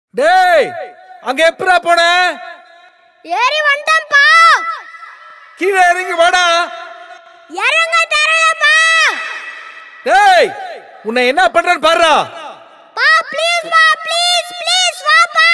டேய் அங்க எப்படா போன ஏறி வந்துட்டேன்ப்பா கீழே இறங்கி வாடா இறங்க தரலப்பா டேய் உன்னை என்ன பண்றேன்னு பாருடா பா ப்ளீஸ் பா ப்ளீஸ் ப்ளீஸ் வாப்பா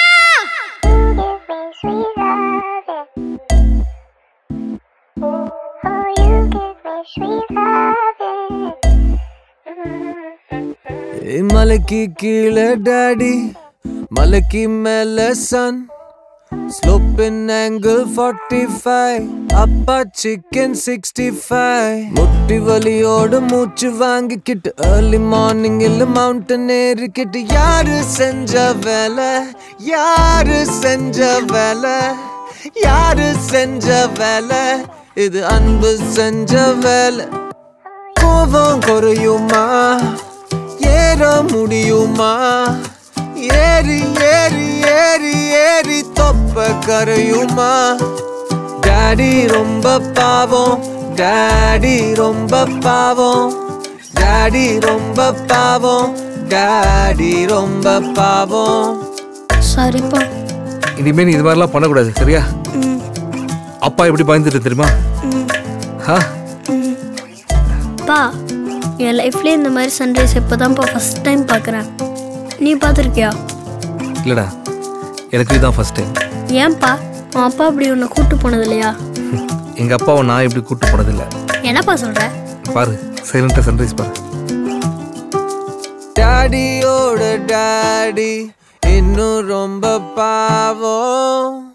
மலைக்கு கீழே டாடி மலைக்கு மேல சன் ஸ்லோப்பின் ஆங்கிள் ஃபார்ட்டி ஃபைவ் அப்பா சிக்கன் சிக்ஸ்டி ஃபைவ் முட்டி வலியோடு மூச்சு வாங்கிக்கிட்டு ஏர்லி மார்னிங் இல்ல மவுண்டன் ஏறிக்கிட்டு யாரு செஞ்ச வேலை யாரு செஞ்ச வேலை யாரு செஞ்ச வேலை இது அன்பு செஞ்ச வேலை கோபம் குறையுமா ஏற முடியுமா ஏறி ஏறி ஏறி ஏறி தொப்ப கரையுமா டாடி ரொம்ப பாவம் டாடி ரொம்ப பாவம் டாடி ரொம்ப பாவம் டாடி ரொம்ப பாவம் சாரிப்பா இனிமே நீ இது மாதிரிலாம் பண்ணக்கூடாது சரியா அப்பா எப்படி பயந்துட்டு தெரியுமா ஆ பா என் லைஃப்லேயே இந்த மாதிரி சன்ரைஸ் இப்போ தான்ப்பா ஃபஸ்ட் டைம் பார்க்குறேன் நீ பார்த்துருக்கியா இல்லடா எனக்கு இதுதான் ஃபர்ஸ்ட் டைம் ஏன்பா உன் அப்பா அப்படி உன்னை கூட்டு போனது இல்லையா எங்க அப்பாவை நான் எப்படி கூட்டு போனதில்லை என்னப்பா சொல்கிற பாரு சைலண்டா சன்ரைஸ் பாரு டாடியோட டாடி இன்னும் ரொம்ப பாவம்